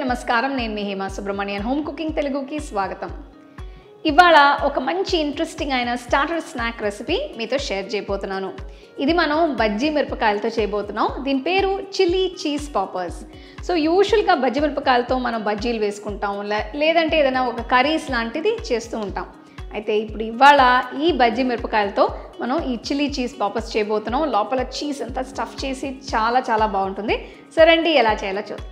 నమస్కారం నేను మీ హేమ సుబ్రహ్మణ్యన్ హోమ్ కుకింగ్ తెలుగుకి స్వాగతం ఇవాళ ఒక మంచి ఇంట్రెస్టింగ్ అయిన స్టార్టర్ స్నాక్ రెసిపీ మీతో షేర్ చేయబోతున్నాను ఇది మనం బజ్జీ మిరపకాయలతో చేయబోతున్నాం దీని పేరు చిల్లీ చీజ్ పాపర్స్ సో యూజువల్గా బజ్జీ మిరపకాయలతో మనం బజ్జీలు వేసుకుంటాం లే- లేదంటే ఏదైనా ఒక కర్రీస్ లాంటిది చేస్తూ ఉంటాం అయితే ఇప్పుడు ఇవాళ ఈ బజ్జీ మిరపకాయలతో మనం ఈ చిల్లీ చీజ్ పాపర్స్ చేయబోతున్నాం లోపల చీజ్ అంతా స్టఫ్ చేసి చాలా చాలా బాగుంటుంది సరండి ఎలా చేయాలో చూద్దాం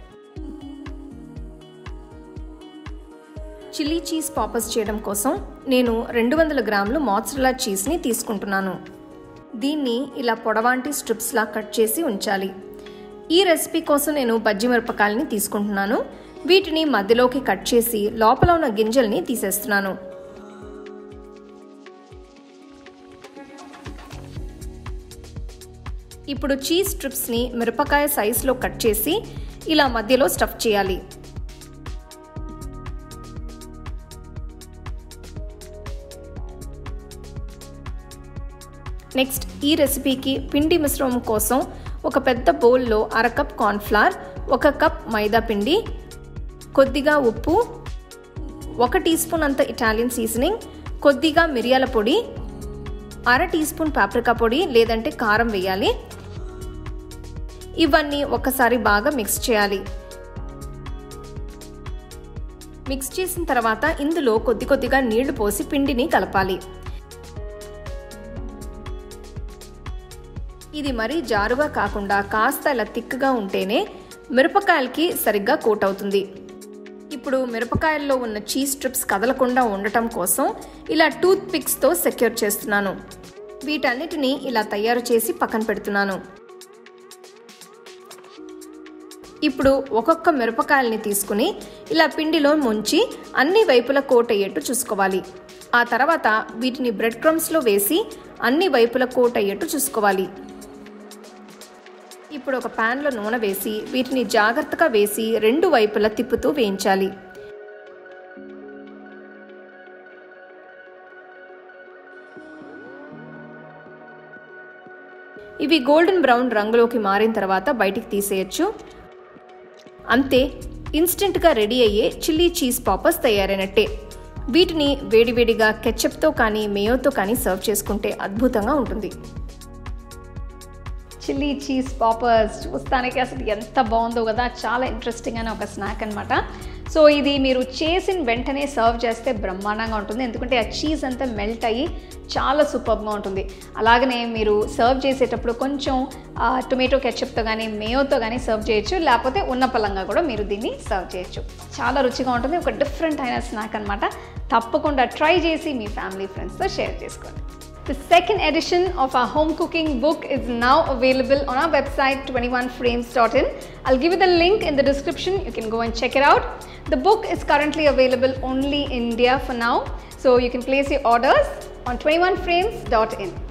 చిల్లీ చీజ్ పాపర్స్ చేయడం కోసం నేను రెండు వందల గ్రాములు మాత్సరలా చీజ్ని తీసుకుంటున్నాను దీన్ని ఇలా పొడవాంటి స్ట్రిప్స్లా కట్ చేసి ఉంచాలి ఈ రెసిపీ కోసం నేను బజ్జి మిరపకాయలని తీసుకుంటున్నాను వీటిని మధ్యలోకి కట్ చేసి లోపల ఉన్న గింజల్ని తీసేస్తున్నాను ఇప్పుడు చీజ్ స్ట్రిప్స్ని మిరపకాయ సైజులో కట్ చేసి ఇలా మధ్యలో స్టఫ్ చేయాలి నెక్స్ట్ ఈ రెసిపీకి పిండి మిశ్రమం కోసం ఒక పెద్ద బౌల్లో అర కప్ కార్న్ఫ్లవర్ ఒక కప్ మైదా పిండి కొద్దిగా ఉప్పు ఒక టీ స్పూన్ అంత ఇటాలియన్ సీజనింగ్ కొద్దిగా మిరియాల పొడి అర టీ స్పూన్ పాప్రికా పొడి లేదంటే కారం వేయాలి ఇవన్నీ ఒకసారి బాగా మిక్స్ చేయాలి మిక్స్ చేసిన తర్వాత ఇందులో కొద్ది కొద్దిగా నీళ్లు పోసి పిండిని కలపాలి ఇది మరీ జారుగా కాకుండా కాస్త ఇలా తిక్కుగా ఉంటేనే మిరపకాయలకి సరిగ్గా కోట్ అవుతుంది ఇప్పుడు మిరపకాయల్లో ఉన్న చీజ్ స్ట్రిప్స్ కదలకుండా ఉండటం కోసం ఇలా టూత్ పిక్స్తో సెక్యూర్ చేస్తున్నాను వీటన్నిటిని ఇలా తయారు చేసి పక్కన పెడుతున్నాను ఇప్పుడు ఒక్కొక్క మిరపకాయల్ని తీసుకుని ఇలా పిండిలో ముంచి అన్ని వైపుల కోట్ అయ్యేట్టు చూసుకోవాలి ఆ తర్వాత వీటిని బ్రెడ్ క్రమ్స్లో వేసి అన్ని వైపుల కోట్ అయ్యేట్టు చూసుకోవాలి ఇప్పుడు ఒక ప్యాన్లో నూనె వేసి వీటిని జాగ్రత్తగా వేసి రెండు వైపులా తిప్పుతూ వేయించాలి ఇవి గోల్డెన్ బ్రౌన్ రంగులోకి మారిన తర్వాత బయటికి తీసేయచ్చు అంతే ఇన్స్టెంట్గా రెడీ అయ్యే చిల్లీ చీజ్ పాపర్స్ తయారైనట్టే వీటిని వేడివేడిగా కెచప్తో కానీ మేయోతో కానీ సర్వ్ చేసుకుంటే అద్భుతంగా ఉంటుంది చిల్లీ చీజ్ పాపర్స్ చూస్తానికి అసలు ఎంత బాగుందో కదా చాలా ఇంట్రెస్టింగ్ అయిన ఒక స్నాక్ అనమాట సో ఇది మీరు చేసిన వెంటనే సర్వ్ చేస్తే బ్రహ్మాండంగా ఉంటుంది ఎందుకంటే ఆ చీజ్ అంతా మెల్ట్ అయ్యి చాలా సూపర్గా ఉంటుంది అలాగనే మీరు సర్వ్ చేసేటప్పుడు కొంచెం టొమాటో కెచప్తో కానీ మేయోతో కానీ సర్వ్ చేయొచ్చు లేకపోతే ఉన్న పలంగా కూడా మీరు దీన్ని సర్వ్ చేయొచ్చు చాలా రుచిగా ఉంటుంది ఒక డిఫరెంట్ అయిన స్నాక్ అనమాట తప్పకుండా ట్రై చేసి మీ ఫ్యామిలీ ఫ్రెండ్స్తో షేర్ చేసుకోండి The second edition of our home cooking book is now available on our website 21frames.in. I'll give you the link in the description. You can go and check it out. The book is currently available only in India for now. So you can place your orders on 21frames.in.